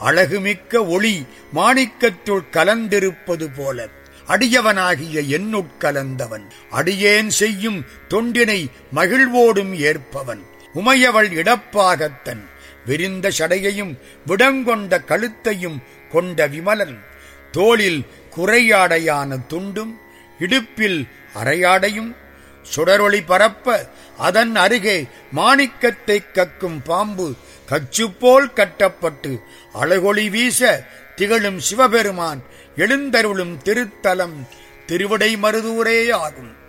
அழகுமிக்க ஒளி மாணிக்கத்துள் கலந்திருப்பது போல அடியவனாகிய என்னுட்கலந்தவன் அடியேன் செய்யும் தொண்டினை மகிழ்வோடும் ஏற்பவன் உமையவள் இடப்பாகத்தன் விரிந்த சடையையும் விடங்கொண்ட கழுத்தையும் கொண்ட விமலன் தோளில் குறையாடையான துண்டும் இடுப்பில் அரையாடையும் சுடரொளி பரப்ப அதன் அருகே மாணிக்கத்தை கக்கும் பாம்பு கச்சுப்போல் கட்டப்பட்டு அழகொளி வீச திகழும் சிவபெருமான் எழுந்தருளும் திருத்தலம் திருவிடை மருதூரே ஆகும்